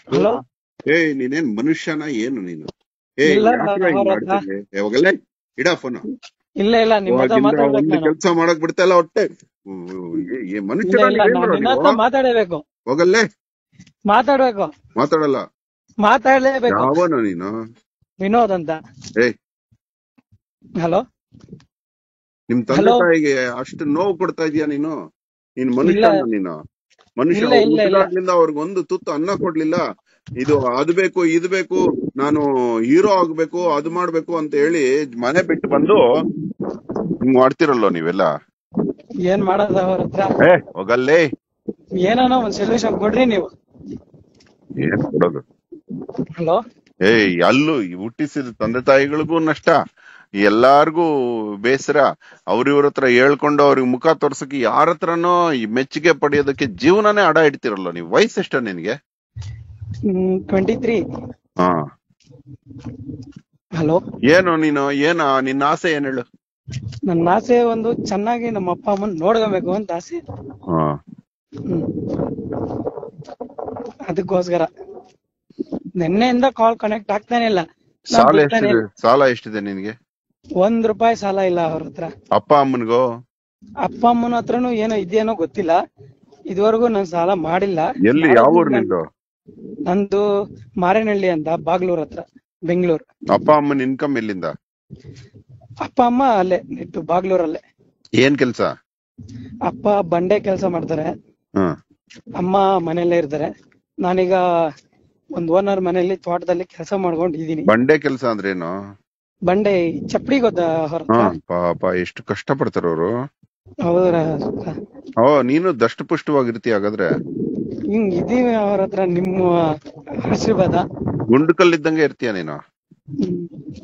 Hello ಏ ನೀನೇನ್ ಮನುಷ್ಯನ ಏನು ನೀನು ಏ ಇಲ್ಲ, ಯಾಕ್ರ ಹಿಂಗ್ ಅವ್ರ ಹತ್ರ. ಮಾಡ್ತಿದ್ದೆ? ಯಾವಾಗಲೇ ಇಡ ಫೋನ್ ಇಲ್ಲ ಇಲ್ಲ ನಿಮ್ಮ ಹತ್ರ ಮಾತಾಡ್ಬೇಕು ಒಂದು ನಾನು ಕೆಲ್ಸ ಮಾಡಕ್ ಬಿಡ್ತಾ ಹೊಟ್ಟೆ ಮನುಷ್ಯ ಇಲ್ಲ ಇಲ್ಲ ನಾನು ನಿನ್ನ ಹತ್ರ ಮಾತಾಡಬೇಕು ಹೋಗಲ್ಲೇ ಮಾತಾಡ್ಬೇಕು ಮಾತಾಡಲ್ಲ ಮಾತಾಡ್ಲೇಬೇಕು ಯಾವನ ನೀನು ವಿನೋದ್ ಅಂತ ಏ ಹಲೋ ನಿಮ್ ತಂದೆ Hello? ತಾಯಿಗೆ ಅಷ್ಟು ನೋವು ಕೊಡ್ತಾ ಇದೀಯ ನೀನು ನೀನ್ ಮನುಷ್ಯ ಇಲ್ಲ. ನೀನು ಮನುಷ್ಯ ಇಲ್ಲ, ಇಲ್ಲ, ಇಲ್ಲ. ಹುಟ್ಟಿದಾಗ್ಲಿಂದ ಅವ್ರಿಗೆ ಒಂದು ತುತ್ತು ಅನ್ನ ಕೊಡ್ಲಿಲ್ಲ ಇದು ಅದು ಬೇಕು ಇದು ಬೇಕು ನಾನು ಹೀರೋ ಆಗ್ಬೇಕು ಅದು ಮಾಡ್ಬೇಕು ಅಂತ ಹೇಳಿ ಮನೆ ಬಿಟ್ಟು ಬಂದು ಹಿಂಗ್ ಮಾಡ್ತಿರಲ್ಲೋ ನೀವೆಲ್ಲ ಏನ್ ಮಾಡೋದ ಅವ್ರ ಹತ್ರ ಏ ಹೋಗಲ್ಲೇ ಏನಾನ ಒಂದ್ ಸೊಲ್ಯೂಷನ್ ಕೊಡ್ರಿ ನೀವು ಏನ್ ಕೊಡೋದು ಹಲೋ ಏಯ್ ಅಲ್ಲೂ ಈ ಹುಟ್ಟಿಸಿದ ತಂದೆ ತಾಯಿಗಳಿಗೂ ನಷ್ಟ ಎಲ್ಲಾರ್ಗೂ ಬೇಸರ ಅವ್ರ ಇವ್ರ ಹತ್ರ ಹೇಳ್ಕೊಂಡು ಅವ್ರಿಗೆ ಮುಖ ತೋರ್ಸಕ್ಕೆ ಯಾರ ಹತ್ರನೋ ಈ ಮೆಚ್ಚುಗೆ ಪಡೆಯೋದಕ್ಕೆ ಜೀವನನೇ ಅಡ ಇಡ್ತಿರಲ್ಲ ನೀವು ವಯಸ್ಸೆಷ್ಟ ನಿನ್ಗೆ ಟ್ವೆಂಟಿ ತ್ರೀ ಹಾ ಹಲೋ ಏನು ನೀನು ಏನ ನಿನ್ನ ಆಸೆ ಏನ್ ಹೇಳು ನನ್ನ ಆಸೆ ಒಂದು ಚೆನ್ನಾಗಿ ನಮ್ಮ ಅಪ್ಪ ಅಮ್ಮನ್ ನೋಡ್ಕೋಬೇಕು ಅಂತ ಆಸೆ ಹಾ ಹ್ಮ್ ಅದಕ್ಕೋಸ್ಕರ ನಿನ್ನೆಯಿಂದ ಕಾಲ್ ಕನೆಕ್ಟ್ ಆಗ್ತಾನೆ ಇಲ್ಲ ನಾನ್ ಸಾಲ ಬಿಡ್ತಾನೆ ಎಷ್ಟಿದೆ ಸಾಲ ಎಷ್ಟಿದೆ ನಿನ್ಗೆ ಒಂದ್ ರೂಪಾಯಿ ಸಾಲ ಇಲ್ಲ ಅವ್ರ ಹತ್ರ ಅಪ್ಪ ಅಮ್ಮನ್ಗೋ ಅಪ್ಪ ಅಮ್ಮನ ಹತ್ರನು ಏನೋ ಇದೆಯೇನೋ ಗೊತ್ತಿಲ್ಲ ಇದುವರೆಗೂ ನಾನ್ ಸಾಲ ಮಾಡಿಲ್ಲ ಎಲ್ಲಿ ಯಾವ ಊರ್ ನಿಂದು ನಂದು ಮಾರೇನಹಳ್ಳಿ ಅಂತ ಬಾಗ್ಲೂರ್ ಹತ್ರ ಬೆಂಗಳೂರು ಅಪ್ಪ ಅಮ್ಮನ ಇನ್ಕಮ್ ಎಲ್ಲಿಂದ ಅಪ್ಪ ಅಮ್ಮ ಅಲ್ಲೇ ನಿಟ್ಟು ಬಾಗ್ಲೂರಲ್ಲೇ ಏನ್ ಕೆಲ್ಸ ಅಪ್ಪ ಬಂಡೆ ಕೆಲಸ ಮಾಡ್ತಾರೆ ಹ್ಮ್ ಅಮ್ಮ ಮನೆಯಲ್ಲೇ ಇರ್ತಾರೆ ನಾನೀಗ ಒಂದ್ ಓನರ್ ಮನೆಯಲ್ಲಿ ತೋಟದಲ್ಲಿ ಕೆಲಸ ಮಾಡ್ಕೊಂಡಿದೀನಿ ಬಂಡೆ ಕೆಲ್ಸ ಅಂದ್ರೇನು ಬಂಡೆ ಚಪ್ಪಡಿ ಗೊತ್ತಾ ಅವ್ರ ಹಾ ಹತ್ರ ಪಾಪ ಎಷ್ಟು ಕಷ್ಟ ಪಡ್ತಾರ ಅವ್ರು ಹೌದ್ರ ಓ ನೀನು ದಷ್ಟಪುಷ್ಟವಾಗಿರ್ತೀಯ ಹಾಗಾದ್ರೆ ಹಿಂಗ್ ಇದೀವಿ ಅವ್ರ ಹತ್ರ ನಿಮ್ಮ ಆಶೀರ್ವಾದ ಗುಂಡು ಕಲ್ಲಿದ್ದಂಗೆ ಇರ್ತೀಯ ನೀನು ಹ್ಮ್.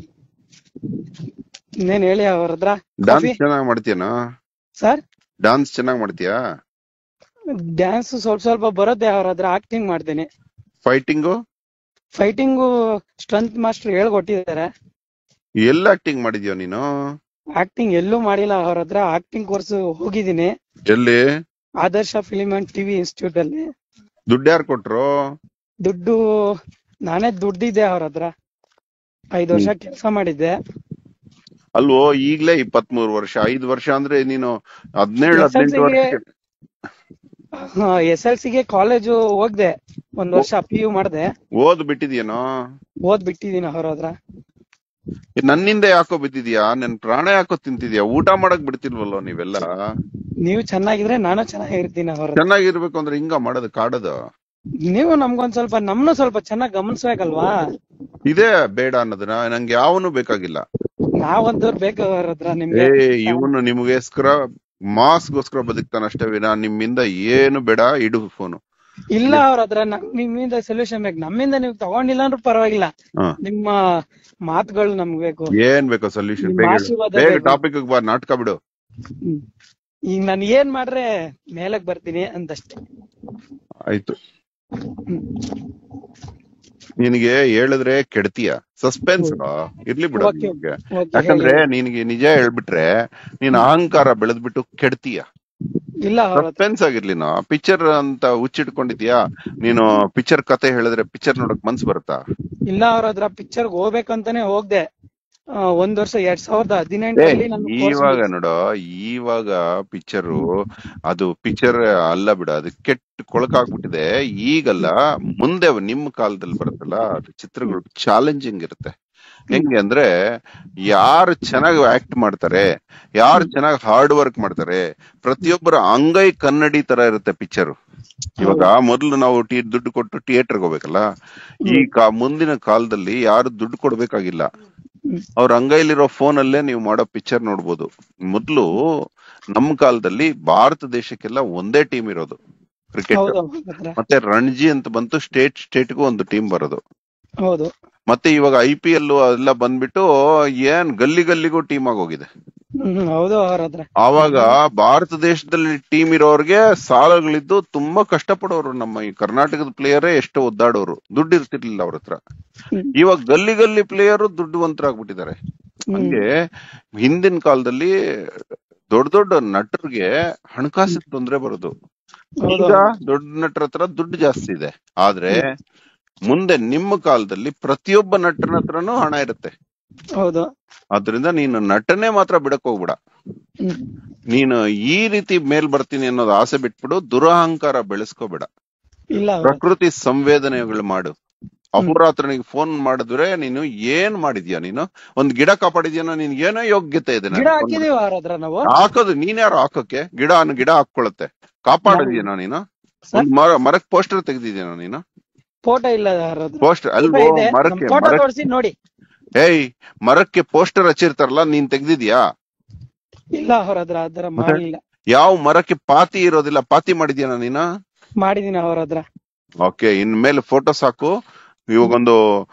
ಇನ್ನೇನ್ ಹೇಳಿ ಅವ್ರ ಹತ್ರ ಡಾನ್ಸ್ ಚೆನ್ನಾಗ್ ಮಾಡ್ತೀಯನಾ ಸರ್ ಡಾನ್ಸ್ ಚೆನ್ನಾಗ್ ಮಾಡ್ತೀಯಾ ಡ್ಯಾನ್ಸ್ ಸ್ವಲ್ಪ ಸ್ವಲ್ಪ ಬರುತ್ತೆ ಅವ್ರ ಹತ್ರ ಆಕ್ಟಿಂಗ್ ಮಾಡ್ತೀನಿ ಫೈಟಿಂಗು ಫೈಟಿಂಗು ಸ್ಟ್ರೆಂತ್ ಮಾಸ್ಟರ್ ಹೇಳ್ಕೊಟ್ಟಿದ್ದಾರೆ ಎಲ್ಲ ಆಕ್ಟಿಂಗ್ ಮಾಡಿದ್ಯೋ ನೀನು ಆಕ್ಟಿಂಗ್ ಎಲ್ಲೂ ಮಾಡಿಲ್ಲ ಅವ್ರ ಹತ್ರ ಆಕ್ಟಿಂಗ್ ಕೋರ್ಸ್ ಹೋಗಿದ್ದೀನಿ ಎಲ್ಲಿ Adarsh film and TV institute ಅಲ್ಲಿ ದುಡ್ಡು ಯಾರು ಕೊಟ್ರು ದುಡ್ಡು ನಾನೇ ದುಡ್ಡಿದ್ದೆ ಅವ್ರ ಹತ್ರ ಐದು ವರ್ಷ ಕೆಲಸ ಮಾಡಿದ್ದೆ ಅಲ್ವೋ ಈಗ್ಲೇ ಇಪ್ಪತ್ಮೂರು ವರ್ಷ ಐದು ವರ್ಷ ಅಂದ್ರೆ ನೀನು ಹದಿನೇಳು SLC ಹದಿನೆಂಟು ವರ್ಷ ಎಸ್ ಎಲ್ ಸಿಗೆ ಕಾಲೇಜು ಹೋಗ್ದೆ ಒಂದ್ ವರ್ಷ ಪಿ ಯು ಮಾಡ್ದೆ ಓದ್ ಬಿಟ್ಟಿದ್ಯೇನೋ ಓದ್ ಬಿಟ್ಟಿದೀನಿ ಅವ್ರ ಹತ್ರ ನನ್ನಿಂದ ಯಾಕೋ ಬಿದ್ದಿದ್ಯಾ ನನ್ ಪ್ರಾಣ ಯಾಕೋ ತಿಂತಿದ್ಯಾ ಊಟ ಮಾಡಕ್ ಬಿಡ್ತಿಲ್ವಲ್ಲೋ ನೀವೆಲ್ಲ ನೀವು ಚೆನ್ನಾಗಿದ್ರೆ ನಾನು ಚೆನ್ನಾಗಿರ್ತೀನಿ ಅವ್ರ ಹತ್ರ ಚೆನ್ನಾಗಿರ್ಬೇಕು ಅಂದ್ರೆ ಹಿಂಗ ಮಾಡೋದು ಕಾಡೋದು ನೀವು ನಮ್ಗೊಂದ್ ಸ್ವಲ್ಪ ನಮ್ನು ಸ್ವಲ್ಪ ಚೆನ್ನಾಗ್ ಗಮನಿಸ್ಬೇಕಲ್ವಾ ಇದೇ ಬೇಡ ಅನ್ನೋದನ್ನ ನಂಗೆ ಯಾವನು ಬೇಕಾಗಿಲ್ಲ ನಾವಂತವ್ರು ಬೇಕು ಅವ್ರ ಹತ್ರ ನಿಮ್ಗೆ ಏ ಇವನು ನಿಮ್ಗೋಸ್ಕರ ಮಾಸ್ಗೋಸ್ಕರ ಬದುಕ್ತಾನಷ್ಟೇ ವಿನ ನಿಮ್ಮಿಂದ ಏನು ಬೇಡ ಇಡು ಫೋನು ಇಲ್ಲ ಅವ್ರ ಹತ್ರ ನಮ್- ನಿಮ್ಮಿಂದ ಸೊಲ್ಯೂಷನ್ ಬೇಕು ನಮ್ಮಿಂದ ನೀವು ತಗೊಂಡಿಲ್ಲ ಅಂದ್ರೂ ಪರವಾಗಿಲ್ಲ ಹಾ. ನಿಮ್ಮ ಮಾತುಗಳು ನಮ್ಗೆ ಬೇಕು ಏನ್ ಬೇಕೋ ಸೊಲ್ಯೂಷನ್ ನಿಮ್ಮ ಬೇಗ ಹೇಳು. ಆಶೀರ್ವಾದ ಬೇಗ ಬೇಕು. ಟಾಪಿಕ್ ಬಾ ನಾಟಕ ಬಿಡು ಹ್ಮ್. ಈಗ ನಾನು ಏನ್ ಮಾಡ್ರೆ ಮೇಲಕ್ ಬರ್ತೀನಿ ಅಂತಷ್ಟೇ ಆಯ್ತು ಹ್ಮ್. ನಿನಗೆ ಹೇಳಿದ್ರೆ ಕೆಡ್ತೀಯ ಸಸ್ಪೆನ್ಸ್ ಇರ್ಲಿ ಬಿಡು Okay. ನಿನ್ಗೆ Okay, ಯಾಕಂದ್ರೆ ಹೇಳಿ. ನಿನಗೆ ನಿಜ ಹೇಳ್ಬಿಟ್ರೆ ನೀನ್ ಅಹಂಕಾರ ಬೆಳೆದ್ಬಿಟ್ಟು ಕೆಡ್ತೀಯ ಇಲ್ಲ ಅವ್ರ ಹತ್ರ ಸಸ್ಪೆನ್ಸ್ ಆಗಿರ್ಲಿ ನಾ ಪಿಕ್ಚರ್ ಅಂತ ಹುಚ್ಚಿಟ್ಕೊಂಡಿದ್ಯಾ ನೀನು ಪಿಕ್ಚರ್ ಕತೆ ಹೇಳಿದ್ರೆ ಪಿಕ್ಚರ್ ನೋಡಕ್ ಮನ್ಸ್ ಬರುತ್ತಾ ಇಲ್ಲ ಅವ್ರ ಹತ್ರ ಪಿಕ್ಚರ್ ಹೋಗ್ಬೇಕಂತಾನೆ ಹೋಗ್ದೆ ಆ, ಒಂದ್ ವರ್ಷ ಎರಡ್ ಸಾವಿರದ ಏ, ಹದಿನೆಂಟರಲ್ಲಿ ನಾನು course ಇವಾಗ ಮುಗಿಸ್ದೆ. ನೋಡು ಇವಾಗ ಪಿಕ್ಚರು ಅದು ಪಿಕ್ಚರ್ ಅಲ್ಲ ಬಿಡ ಅದು ಕೆಟ್ಟ ಕೊಳಕಾಗ್ಬಿಟ್ಟಿದೆ ಈಗಲ್ಲ ಮುಂದೆ ನಿಮ್ ಕಾಲದಲ್ಲಿ ಬರುತ್ತಲ್ಲ ಅದು ಚಿತ್ರಗಳು ಚಾಲೆಂಜಿಂಗ್ ಇರುತ್ತೆ ಹೆಂಗೆ ಅಂದ್ರೆ ಯಾರು ಚೆನ್ನಾಗಿ ಆಕ್ಟ್ ಮಾಡ್ತಾರೆ ಯಾರು ಚೆನ್ನಾಗಿ ಹಾರ್ಡ್ ವರ್ಕ್ ಮಾಡ್ತಾರೆ ಪ್ರತಿಯೊಬ್ಬರ ಅಂಗೈ ಕನ್ನಡಿ ತರ ಇರುತ್ತೆ ಪಿಕ್ಚರ್ ಇವಾಗ ಮೊದಲು ನಾವು ಟಿ ದುಡ್ಡು ಕೊಟ್ಟು ಥಿಯೇಟರ್ಗೆ ಹೋಗ್ಬೇಕಲ್ಲ ಈ ಕಾ ಮುಂದಿನ ಕಾಲದಲ್ಲಿ ಯಾರು ದುಡ್ಡು ಕೊಡ್ಬೇಕಾಗಿಲ್ಲ ಹ್ಮ್. ಅವ್ರ ಅಂಗೈಲಿರೋ ಫೋನ್ ಅಲ್ಲೇ ನೀವು ಮಾಡೋ ಪಿಕ್ಚರ್ ನೋಡ್ಬೋದು ಮೊದ್ಲು ನಮ್ಮ ಕಾಲದಲ್ಲಿ ಭಾರತ ದೇಶಕ್ಕೆಲ್ಲ ಒಂದೇ ಟೀಮ್ ಇರೋದು ಕ್ರಿಕೆಟ್ ಹೌದು ಅವ್ರ ಹತ್ರ ಮತ್ತೆ ರಣಜಿ ಅಂತ ಬಂತು ಸ್ಟೇಟ್ ಸ್ಟೇಟ್ಗೂ ಒಂದು ಟೀಮ್ ಬರೋದು ಹೌದು ಮತ್ತೆ ಇವಾಗ ಐ ಪಿ ಎಲ್ ಎಲ್ಲ ಬಂದ್ಬಿಟ್ಟು ಏನ್ ಗಲ್ಲಿ ಗಲ್ಲಿಗೂ ಟೀಮ್ ಆಗೋಗಿದೆ ಹ್ಮ್ ಹೌದು ಅವ್ರ ಹತ್ರ ಆವಾಗ ಭಾರತ ದೇಶದಲ್ಲಿ ಟೀಮ್ ಇರೋರ್ಗೆ ಸಾಲಗಳಿದ್ದು ತುಂಬಾ ಕಷ್ಟಪಡೋರು ನಮ್ಮ ಈ ಕರ್ನಾಟಕದ ಪ್ಲೇಯರೇ ಎಷ್ಟು ಒದ್ದಾಡೋರು ದುಡ್ಡು ಇರ್ತಿರ್ಲಿಲ್ಲ ಅವ್ರ ಹತ್ರ ಹ್ಮ್. ಇವಾಗ ಗಲ್ಲಿ ಗಲ್ಲಿ ಪ್ಲೇಯರ್ ದುಡ್ಡುವಂತರಾಗ್ಬಿಟ್ಟಿದ್ದಾರೆ ಹ್ಮ್. ಹಂಗೆ ಹಿಂದಿನ ಕಾಲದಲ್ಲಿ ದೊಡ್ಡ ದೊಡ್ಡ ನಟರಿಗೆ ಹಣಕಾಸಿನ ತೊಂದ್ರೆ ಬರೋದು ಹೌದು ಈಗ ದೊಡ್ಡ ನಟರ ಹತ್ರ ದುಡ್ಡು ಜಾಸ್ತಿ ಇದೆ ಆದ್ರೆ ಮುಂದೆ ನಿಮ್ಮ ಕಾಲದಲ್ಲಿ ಪ್ರತಿಯೊಬ್ಬ ನಟನ ಹತ್ರನೂ ಹಣ ಇರುತ್ತೆ ಹೌದು ಆದ್ರಿಂದ ನೀನು ನಟನೆ ಮಾತ್ರ ಬಿಡಕ್ ಹೋಗ್ಬೇಡ ಹ್ಮ್ ನೀನು ಈ ರೀತಿ ಮೇಲ್ ಬರ್ತೀನಿ ಅನ್ನೋದು ಆಸೆ ಬಿಟ್ಬಿಡು ದುರಹಂಕಾರ ಬೆಳೆಸ್ಕೋಬೇಡ ಇಲ್ಲ ಅವ್ರ ಪ್ರಕೃತಿ ಸಂವೇದನೆಗಳು ಮಾಡು ಅಹೋರಾತ್ರನಿಗೆ ಫೋನ್ ಮಾಡಿದ್ರೆ ನೀನು ಏನ್ ಮಾಡಿದ್ಯಾ ನೀನು ಒಂದ್ ಗಿಡ ಕಾಪಾಡಿದ್ಯಾನೋ ನಿನ್ ಏನೋ ಯೋಗ್ಯತೆ ಇದೆ ಗಿಡ ಹಾಕಿದೀವಿ ಅವ್ರ ಹತ್ರ ನಾವು ಹಾಕೋದು ನೀನ್ ಯಾರು ಹಾಕೋಕೆ ಗಿಡ ಅನ್ನು ಗಿಡ ಹಾಕೊಳತ್ತೆ ಕಾಪಾಡಿದ್ಯಾನೋ ನೀನು ಸರ್? ಒಂದ್ ಮರ ಮರಕ್ ಪೋಸ್ಟರ್ ತೆಗ್ದಿದ್ಯಾನೋ ನೀನು ಫೋಟೋ ಇಲ್ಲ ಅವ್ರ ಹತ್ರ ಪೋಸ್ಟರ್ ಅಲ್ವೋ ಫೋಟೋ ಇದೆ ಮರಕ್ಕೆ ಫೋಟೋ ಮರಕ್ಕೆ ತೋರಿಸಿ ನೋಡಿ ಏಯ್ ಮರಕ್ಕೆ ಪೋಸ್ಟರ್ ಹಚ್ಚಿರ್ತಾರಲ್ಲ ನೀನ್ ತೆಗ್ದಿದ್ಯಾ ಇಲ್ಲ ಅವ್ರ ಹತ್ರ ಅದರ ಮತ್ತೆ? ಮಾಡಿಲ್ಲ ಯಾವ ಮರಕ್ಕೆ ಪಾತಿ ಇರೋದಿಲ್ಲ ಪಾತಿ ಮಾಡಿದ್ಯಾನ ನೀನು ಮಾಡಿದೀನಿ ಅವ್ರ ಹತ್ರ ಓಕೆ ಇನ್ಮೇಲೆ ಫೋಟೋಸ್ ಹಾಕು ಇವಾಗೊಂದು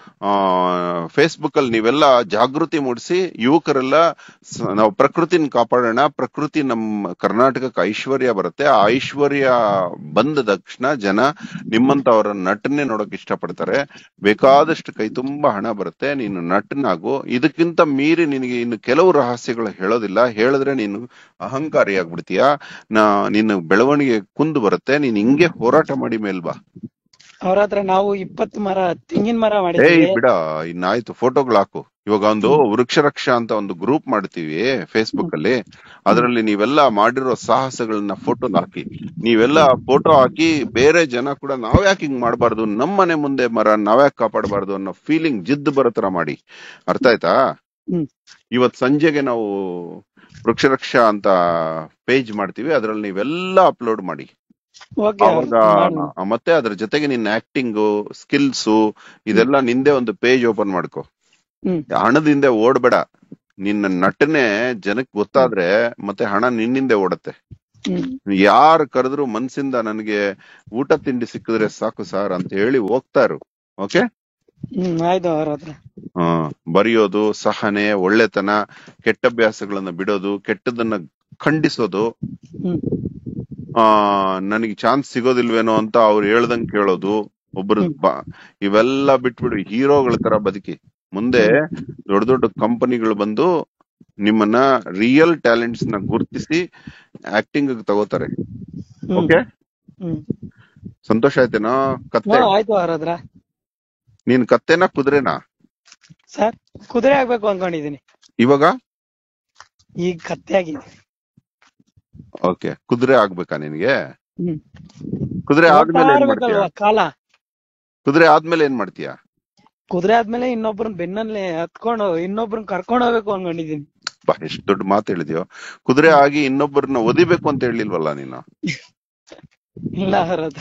ಫೇಸ್ಬುಕ್ ಅಲ್ಲಿ ನೀವೆಲ್ಲ ಜಾಗೃತಿ ಮೂಡಿಸಿ ಯುವಕರೆಲ್ಲ ಸ- ನಾವು ಪ್ರಕೃತಿನ ಕಾಪಾಡೋಣ ಪ್ರಕೃತಿ ನಮ್ಮ ಕರ್ನಾಟಕಕ್ಕೆ ಐಶ್ವರ್ಯ ಬರುತ್ತೆ ಆ ಐಶ್ವರ್ಯ ಬಂದ ತಕ್ಷಣ ಜನ ನಿಮ್ಮಂತವರ ನಟನೆ ನೋಡಕ್ ಇಷ್ಟಪಡ್ತಾರೆ ಬೇಕಾದಷ್ಟು ಕೈ ತುಂಬಾ ಹಣ ಬರುತ್ತೆ ನೀನು ನಟನಾಗು ಇದಕ್ಕಿಂತ ಮೀರಿ ನಿನಗೆ ಇನ್ನು ಕೆಲವು ರಹಸ್ಯಗಳು ಹೇಳೋದಿಲ್ಲ ಹೇಳಿದ್ರೆ ನೀನು ಅಹಂಕಾರಿ ಆಗ್ಬಿಡ್ತೀಯ ನಾ ನಿನ್ನ ಬೆಳವಣಿಗೆ ಕುಂದು ಬರುತ್ತೆ ನೀನ್ ಹಿಂಗೆ ಹೋರಾಟ ಮಾಡಿ ಮೇಲ್ ಬಾ ಅವ್ರ ಹತ್ರ ನಾವು ಇಪ್ಪತ್ತು ಮರ ತೆಂಗಿನ ಮರ ಏಯ್ ಮಾಡಿದೀವಿ ಬಿಡ ಇನ್ನಾಯ್ತು ಫೋಟೋಗಳು ಹಾಕು ಇವಾಗ ಒಂದು ವೃಕ್ಷ ರಕ್ಷಾ ಅಂತ ಒಂದು ಗ್ರೂಪ್ ಮಾಡ್ತೀವಿ ಫೇಸ್ಬುಕ್ ಅಲ್ಲಿ ಅದರಲ್ಲಿ ನೀವೆಲ್ಲ ಮಾಡಿರೋ ಸಾಹಸಗಳನ್ನ ಫೋಟೋ ಹಾಕಿ ನೀವೆಲ್ಲ ಫೋಟೋ ಹಾಕಿ ಬೇರೆ ಜನ ಕೂಡ ನಾವ್ಯಾಕೆ ಹಿಂಗ್ ಮಾಡಬಾರ್ದು ನಮ್ಮ ಮನೆ ಮುಂದೆ ಮರ ನಾವ್ಯಾಕೆ ಕಾಪಾಡಬಾರ್ದು ಅನ್ನೋ ಫೀಲಿಂಗ್ ಜಿದ್ದು ಬರೋ ತರ ಮಾಡಿ ಅರ್ಥ ಆಯ್ತಾ ಹ್ಮ್. ಇವತ್ ಸಂಜೆಗೆ ನಾವು ವೃಕ್ಷ ರಕ್ಷಾ ಅಂತ ಪೇಜ್ ಮಾಡ್ತೀವಿ ಅದ್ರಲ್ಲಿ ನೀವೆಲ್ಲ ಅಪ್ಲೋಡ್ ಮಾಡಿ ಓಕೆ ಅವಾಗ ಆ, ಮತ್ತೆ ಅದ್ರ ಜೊತೆಗೆ ನಿನ್ನ ಆಕ್ಟಿಂಗ್ ಸ್ಕಿಲ್ಸ್ ಇದೆಲ್ಲ ನಿಂದೆ ಒಂದು ಪೇಜ್ ಓಪನ್ ಮಾಡ್ಕೊ ಹ್ಮ್ ಹಣದಿಂದ ಓಡ್ಬೇಡ ನಿನ್ನ ನಟನೆ ಜನಕ್ಕೆ ಗೊತ್ತಾದ್ರೆ ಮತ್ತೆ ಹಣ ನಿನ್ನಿಂದೆ ಓಡತ್ತೆ ಹ್ಮ್ ಯಾರು ಕರೆದ್ರು ಮನ್ಸಿಂದ ನನಗೆ ಊಟ ತಿಂಡಿ ಸಿಕ್ಕಿದ್ರೆ ಸಾಕು ಸಾರ್ ಅಂತ ಹೇಳಿ ಹೋಗ್ತಾರು ಓಕೆ ಹ್ಮ್ ಆಯ್ತು ಅವ್ರ ಹತ್ರ ಬರೆಯೋದು ಸಹನೆ ಒಳ್ಳೆತನ ಕೆಟ್ಟ ಅಭ್ಯಾಸಗಳನ್ನ ಬಿಡೋದು ಕೆಟ್ಟದನ್ನ ಖಂಡಿಸೋದು ಹ್ಮ್ ಆ ನನಗೆ ಚಾನ್ಸ್ ಸಿಗೋದಿಲ್ವೇನೋ ಅಂತ ಅವ್ರು ಹೇಳ್ದಂಗ್ ಕೇಳೋದು ಒಬ್ರು ಹ್ಮ್. ಬ- ಇವೆಲ್ಲ ಬಿಟ್ಬಿಡು ಹೀರೋಗಳ ತರ ಬದುಕಿ ಮುಂದೆ ದೊಡ್ಡ ದೊಡ್ಡ ಕಂಪನಿಗಳು ಬಂದು ನಿಮ್ಮನ್ನ ರಿಯಲ್ ಟ್ಯಾಲೆಂಟ್ಸ್ ನ ಗುರುತಿಸಿ ಆಕ್ಟಿಂಗ್ ತಗೋತಾರೆ ಹ್ಮ್ ಓಕೆ ಹ್ಮ್ ಸಂತೋಷ ಆಯ್ತೇನೋ ಕತ್ತೆ ಹಾ, ಆಯ್ತು ಅವ್ರ ಹತ್ರ ನೀನ್ ಕತ್ತೆನಾ ಕುದುರೆನಾ ಸರ್ ಕುದುರೆ ಆಗ್ಬೇಕು ಅನ್ಕೊಂಡಿದೀನಿ ಇವಾಗ ಈಗ ಕತ್ತೆ ಆಗಿದೆ ಓಕೆ ಕುದುರೆ ಆಗ್ಬೇಕಾ ನಿನ್ಗೆ ಹ್ಮ್ ಕುದುರೆ ಆದ್ಮೇಲೆ ಏನ್ ಮಾಡ್ತೀಯ ಇರ್ಬೇಕಲ್ವಾ ಕಾಲ ಕುದುರೆ ಆದ್ಮೇಲೆ ಏನ್ ಮಾಡ್ತೀಯ ಕುದುರೆ ಆದ್ಮೇಲೆ ಇನ್ನೊಬ್ರನ್ ಬೆನ್ನಲ್ಲೇ ಹತ್ಕೊಂಡು ಇನ್ನೊಬ್ರನ್ ಕರ್ಕೊಂಡ್ ಹೋಗ್ಬೇಕು ಅನ್ಕೊಂಡಿದೀನಿ ಬಾ ಎಷ್ಟು ದೊಡ್ಡ ಮಾತು ಹೇಳಿದ್ಯೋ ಕುದುರೆ ಆಗಿ ಇನ್ನೊಬ್ಬರನ್ನ ಒದಿಬೇಕು ಅಂತ ಹೇಳಿಲ್ವಲ್ಲ ನೀನು ಇಲ್ಲ ಅವ್ರ ಹತ್ರ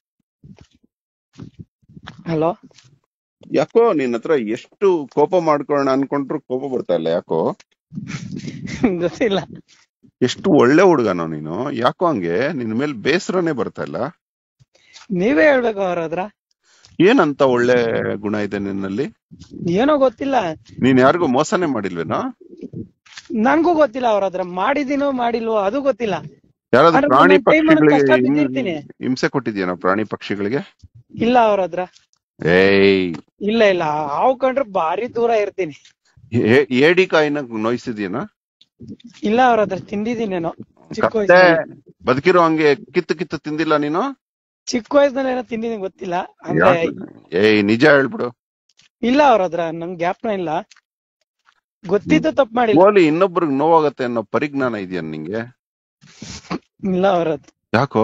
ಹಲೋ ಯಾಕೋ ನಿನ್ನ ಹತ್ರ ಎಷ್ಟು ಕೋಪ ಮಾಡ್ಕೊಳ್ಳೋಣ ಅನ್ಕೊಂಡ್ರು ಕೋಪ ಬರ್ತಾ ಇಲ್ಲ ಯಾಕೋ ಗೊತ್ತಿಲ್ಲ ಎಷ್ಟು ಒಳ್ಳೆ ಹುಡುಗನೋ ನೀನು ಯಾಕೋ ಹಂಗೆ ನಿನ್ ಮೇಲೆ ಬೇಸರನೇ ಬರ್ತಾ ಇಲ್ಲ ನೀವೇ ಹೇಳ್ಬೇಕು ಅವ್ರ ಹತ್ರ ಏನಂತ ಒಳ್ಳೆ ಗುಣ ಇದೆ ನಿನ್ನಲ್ಲಿ ಏನೋ ಗೊತ್ತಿಲ್ಲ ನೀನ್ ಯಾರಿಗೂ ಮೋಸನೇ ಮಾಡಿಲ್ವೇನೋ ನನ್ಗೂ ಗೊತ್ತಿಲ್ಲ ಅವ್ರ ಹತ್ರ ಮಾಡಿದೀನೋ ಮಾಡಿಲ್ವೋ ಅದು ಗೊತ್ತಿಲ್ಲ ಯಾರಾದ್ರೂ ಆದ್ರೆ ಪ್ರಾಣಿ ಒಂದೊಂದ್ time ಅಲ್ಲಿ ಪಕ್ಷಿಗಳಿಗೆ ಕಷ್ಟ ಹಿಂ- ಬಿದ್ದಿರ್ತೀನಿ. ಹಿಂಸೆ ಕೊಟ್ಟಿದ್ಯೇನೋ ಪ್ರಾಣಿ ಪಕ್ಷಿಗಳಿಗೆ ಇಲ್ಲ ಅವ್ರ ಹತ್ರ ಏಯ್ ಇಲ್ಲ ಇಲ್ಲ ಹಾವು ಕಂಡ್ರೆ ಭಾರಿ ದೂರ ಇರ್ತೀನಿ ಏ- ಏಡಿಕಾಯಿನ ನೋಯಿಸಿದ್ಯೇನೋ ಇಲ್ಲ ಅವ್ರ ಹತ್ರ ತಿಂದಿದ್ದೀನೇನೋ ಚಿಕ್ಕ ಕತ್ತೆ ವಯಸ್ಸಿನಲ್ಲಿ ಬದುಕಿರೋ ಹಂಗೆ ಕಿತ್ತು ಕಿತ್ತು ತಿಂದಿಲ್ಲ ನೀನು ಚಿಕ್ಕ ವಯಸ್ಸಿನಲ್ಲಿ ಏನೋ ತಿಂದಿದ್ದೀನಿ ಗೊತ್ತಿಲ್ಲ ಅಂದ್ರೆ ಯಾಕ್- ಏಯ್ ನಿಜ ಹೇಳ್ಬಿಡು ಇಲ್ಲ ಅವ್ರ ಹತ್ರ ನಂಗ್ ಜ್ಞಾಪನ ಇಲ್ಲ ಗೊತ್ತಿದ್ದು ತಪ್ಪು ಮಾಡಿಲ್ಲ ಓಲಿ ಇನ್ನೊಬ್ರಿಗೆ ನೋವಾಗತ್ತೆ ಅನ್ನೋ ಪರಿಜ್ಞಾನ ಇದೆಯಾ ನಿಂಗೆ ಇಲ್ಲ ಅವ್ರ ಹತ್ರ ಯಾಕೋ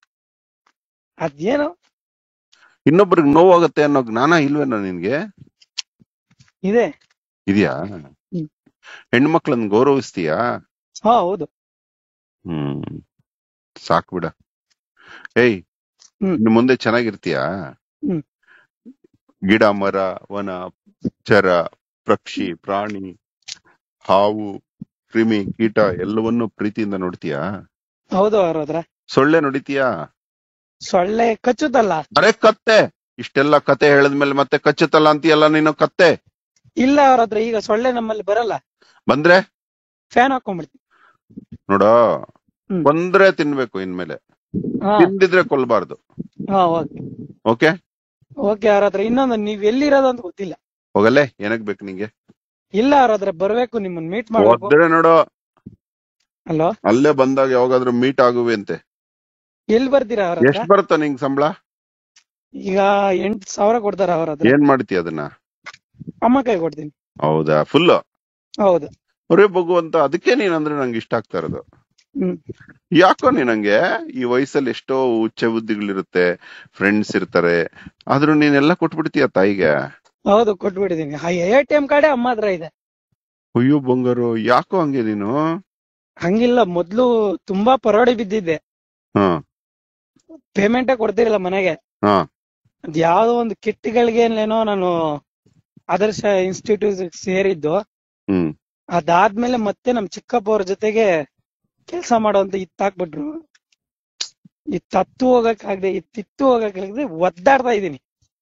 ಅದೇನೋ ಇನ್ನೊಬ್ರಿಗೆ ನೋವಾಗತ್ತೆ ಅನ್ನೋ ಜ್ಞಾನ ಇಲ್ವೇನೋ ನಿನ್ಗೆ ಇದೆ ಇದೆಯಾ ಹ್ಮ್. ಹೆಣ್ಮಕ್ಳನ್ನ ಗೌರವಿಸ್ತೀಯಾ ಹಾ ಹೌದು ಹ್ಮ್ ಸಾಕ್ ಬಿಡ ಏಯ್ ಹ್ಮ್. ಇನ್ನು ಮುಂದೆ ಚೆನ್ನಾಗಿರ್ತೀಯಾ ಹ್ಮ್. ಗಿಡ ಮರ ವನ ಚರ ಪಕ್ಷಿ ಪ್ರಾಣಿ ಹಾವು ಕ್ರಿಮಿ ಕೀಟ ಎಲ್ಲವನ್ನೂ ಪ್ರೀತಿಯಿಂದ ನೋಡ್ತೀಯಾ ಹೌದು ಅವ್ರ ಹತ್ರ ಸೊಳ್ಳೆ ನೋಡಿತೀಯಾ ಸೊಳ್ಳೆ ಕಚ್ಚುತ್ತಲ್ಲ ಅರೆ ಕತ್ತೆ ಇಷ್ಟೆಲ್ಲ ಕತೆ ಹೇಳಿದ್ಮೇಲೆ ಮತ್ತೆ ಕಚ್ಚುತ್ತಲ್ಲ ಅಂತೀಯಲ್ಲ ನೀನು ಕತ್ತೆ ಇಲ್ಲ ಅವ್ರ ಹತ್ರ ಈಗ ಸೊಳ್ಳೆ ನಮ್ಮಲ್ಲಿ ಬರಲ್ಲ ಬಂದ್ರೆ ಫ್ಯಾನ್ ಹಾಕೊಂಡ್ಬಿಡ್ತೀನಿ ನೋಡೋ ಹ್ಮ್. ಬಂದ್ರೆ ತಿನ್ಬೇಕು ಇನ್ಮೇಲೆ ಹಾ ತಿಂದಿದ್ರೆ ಕೊಲ್ಬಾರ್ದು ಹಾ ಓಕೆ ಓಕೆ ಓಕೆ ಅವ್ರ ಹತ್ರ ಇನ್ನೊಂದು ನೀವ್ ಎಲ್ಲಿರೋದು ಅಂತ ಗೊತ್ತಿಲ್ಲ ಹೋಗಲ್ಲೇ ಏನಕ್ ಬೇಕು ನಿಂಗೆ ಇಲ್ಲ ಅವ್ರ ಹತ್ರ ಬರ್ಬೇಕು ನಿಮ್ಮನ್ನ ಮೀಟ್ ಮಾಡ್ಬೇಕು ಹೋದ್ರೆ ನೋಡೋ ಹಲೋ ಅಲ್ಲೇ ಬಂದಾಗ ಯಾವಾಗಾದ್ರೂ ಮೀಟ್ ಆಗುವೆ ಅಂತೆ ಎಲ್ಲಿ ಬರ್ತೀರಾ ಅವ್ರ ಹತ್ರ ಎಷ್ಟ್ ಬರುತ್ತ ನಿಂಗ್ ಸಂಬಳ ಈಗ ಎಂಟ್ ಸಾವಿರ ಕೊಡ್ತಾರ ಅವ್ರ ಹತ್ರ ಏನ್ ಮಾಡ್ತೀಯ ಅದನ್ನ ಅಮ್ಮ ಕೈ ಕೊಡ್ತೀನಿ ಹೌದಾ ಫುಲ್ ಹೌದು ಒರೇ ಭಗವಂತ ಅದಕ್ಕೆ ನೀನ್ ಅಂದ್ರೆ ನಂಗೆ ಇಷ್ಟ ಆಗ್ತಾ ಇರೋದು ಹ್ಮ್ ಯಾಕೋ ನೀನಂಗೆ ಈ ವಯಸ್ಸಲ್ಲಿ ಎಷ್ಟೋ ಉಚ್ಚ ಬುದ್ಧಿಗಳಿರುತ್ತೆ ಫ್ರೆಂಡ್ಸ್ ಇರ್ತಾರೆ ಆದ್ರೂ ನೀನೆಲ್ಲ ಕೊಟ್ಬಿಡ್ತೀಯ ತಾಯಿಗೆ ಹೌದು ಕೊಟ್ಬಿಟ್ಟಿದೀನಿ ಎ ಟಿ ಎಂ ಕಾರ್ಡೇ ಅಮ್ಮ ಹತ್ರ ಇದೆ ಅಯ್ಯೋ ಬಂಗಾರು ಯಾಕೋ ಹಂಗೆ ನೀನು ಹಂಗಿಲ್ಲ ಮೊದ್ಲು ತುಂಬಾ ಪರೋಡಿ ಬಿದ್ದಿದ್ದೆ ಹಾ ಪೇಮೆಂಟೇ ಕೊಡ್ತಿರಲಿಲ್ಲ ಮನೆಗೆ ಹಾ ಅದ್ ಯಾವ್ದೋ ಒಂದು ಕಿಟ್ಗಳಿಗೇನೇನೋ ನಾನು ಆದರ್ಶ ಇನ್ಸ್ಟಿಟ್ಯೂಟ್ ಸೇರಿದ್ದು ಹ್ಮ್ ಅದಾದ್ಮೇಲೆ ಮತ್ತೆ ನಮ್ ಚಿಕ್ಕಪ್ಪ ಅವ್ರ ಜೊತೆಗೆ ಕೆಲಸ ಮಾಡೋಂತ ಇತ್ತಾಕ್ಬಿಟ್ರು ಇದ್ ತತ್ತು ಹೋಗಕ್ಕಾಗದೆ ಇದ್ ತಿತ್ತು ಹೋಗಕ್ಕಾಗದೆ ಒದ್ದಾಡ್ತಾ ಇದೀನಿ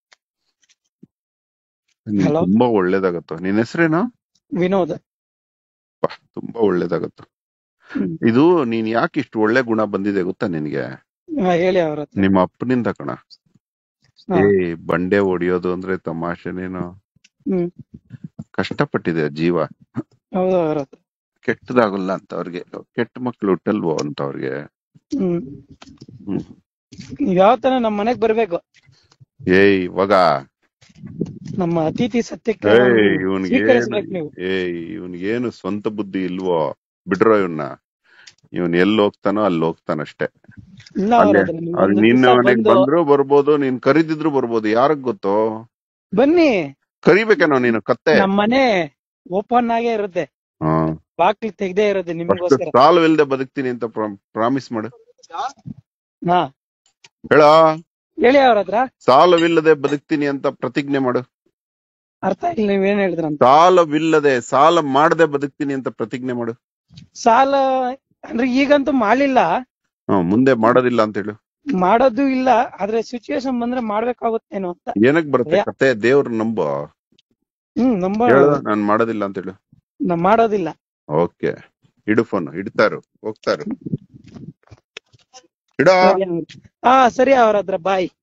ನೀನ್ Hello? ತುಂಬಾ ಒಳ್ಳೇದಾಗತ್ತೋ ನಿನ್ ಹೆಸರೇನು ವಿನೋದ್ ತುಂಬಾ ಒಳ್ಳೇದಾಗತ್ತು ಹ್ಮ್. ಇದು ನೀನ್ ಯಾಕೆ ಇಷ್ಟು ಒಳ್ಳೆ ಗುಣ ಬಂದಿದೆ ಗೊತ್ತಾ ನಿನ್ಗೆ ಹಾ, ಹೇಳಿ ಅವ್ರ ಹತ್ರ ನಿಮ್ಮ ಅಪ್ಪನಿಂದ ಕಣ ಹಾ. ಏ ಬಂಡೆ ಹೊಡಿಯೋದು ಅಂದ್ರೆ ತಮಾಷೆನೇನೋ ಹ್ಮ್ ಕಷ್ಟಪಟ್ಟಿದೆ ಜೀವ ಹೌದು ಅವ್ರ ಹತ್ರ ಕೆಟ್ಟದಾಗಲ್ಲ ಅಂತ ಅವ್ರಿಗೆ ಕೆಟ್ಟ ಮಕ್ಳು ಹುಟ್ಟಲ್ವೋ ಅಂತ ಅವ್ರಿಗೆ ಹ್ಮ್ ಹ್ಮ್. ನೀವ್ ಯಾವ ತರ ನಮ್ ಮನೆಗ್ ಬರ್ಬೇಕು ಏಯ್ ಇವಾಗ ನಮ್ಮ ಅತಿಥಿ ಸತ್ಯಕ್ಕೆ ಏಯ್ ನಮ್ಗೆ ಇವನ್ಗೆ ಸ್ವೀಕರಿಸ್ಬೇಕು ನೀವು ಏಯ್ ಇವನ್ಗೇನು ಸ್ವಂತ ಬುದ್ಧಿ ಇಲ್ವೋ ಬಿಡ್ರೋ ಇವನ್ನ ಇವನ್ ಎಲ್ಲಿ ಹೋಗ್ತಾನೋ ಅಲ್ಲಿ ಹೋಗ್ತಾನಷ್ಟೇ ಇಲ್ಲ ಅವ್ರ ಅಲ್ಲೇ ಹತ್ರ ನೀವು ಅವ್ರು ಒಂದ್ ನಿನ್ನ ದಿವ್ಸ ಮನೆಗ್ ಬಂದು ಬಂದ್ರು ಬರ್ಬೋದು ನೀನ್ ಕರಿದಿದ್ರು ಬರ್ಬೋದು ಯಾರಿಗ್ ಗೊತ್ತೋ ಬನ್ನಿ ಕರಿಬೇಕೇನೋ ನೀನು ಕತ್ತೆ ನಮ್ ಮನೆ ಓಪನ್ ಆಗೇ ಇರುತ್ತೆ ಹಾ ಬಾಕ್ಲಿ ತೆಗ್ದೇ ಇರುತ್ತೆ ಫಸ್ಟ್ ನಿಮಗೋಸ್ಕರ ಸಾಲವಿಲ್ದೆ ಬದುಕ್ತೀನಿ ಅಂತ ಪ್ರಾಮಿಸ್ ಮಾಡು ಹಾ ಹೇಳ ಹೇಳಿ ಅವ್ರ ಹತ್ರ ಸಾಲವಿಲ್ಲದೆ ಬದುಕ್ತೀನಿ ಅಂತ ಪ್ರತಿಜ್ಞೆ ಮಾಡು ಅರ್ಥ ಇಲ್ಲ ನೀವೇನ್ ಹೇಳಿದ್ರಂತ ಸಾಲವಿಲ್ಲದೆ ಸಾಲ ಮಾಡದೆ ಬದುಕ್ತೀನಿ ಅಂತ ಪ್ರತಿಜ್ಞೆ ಮಾಡು ಸಾಲ ಅಂದ್ರೆ ಈಗಂತೂ ಮಾಡಿಲ್ಲ ಹ್ಮ್ ಮುಂದೆ ಮಾಡೋದಿಲ್ಲ ಅಂತ ಹೇಳು ಮಾಡೋದು ಇಲ್ಲ ಆದ್ರೆ ಸಿಚುವೇಶನ್ ಬಂದ್ರೆ ಮಾಡ್ಬೇಕಾಗುತ್ತೇನೋ ಅಂತ ಏನಕ್ ಬರುತ್ತೆ ಯಾ- ಕತೆ ದೇವ್ರ ನಂಬೋ ಹ್ಮ್ ನಂಬ ಹೇಳು ನಾನ್ ಮಾಡೋದಿಲ್ಲ ಅಂತ ಹೇಳು ನಾ ಮಾಡೋದಿಲ್ಲ ಓಕೆ ಇಡು ಫೋನ್ ಇಡ್ತಾರು ಹೋಗ್ತಾರು ಇಡ ಹಾ ಸರಿ ಅವ್ರ ಹತ್ರ ಬಾಯ್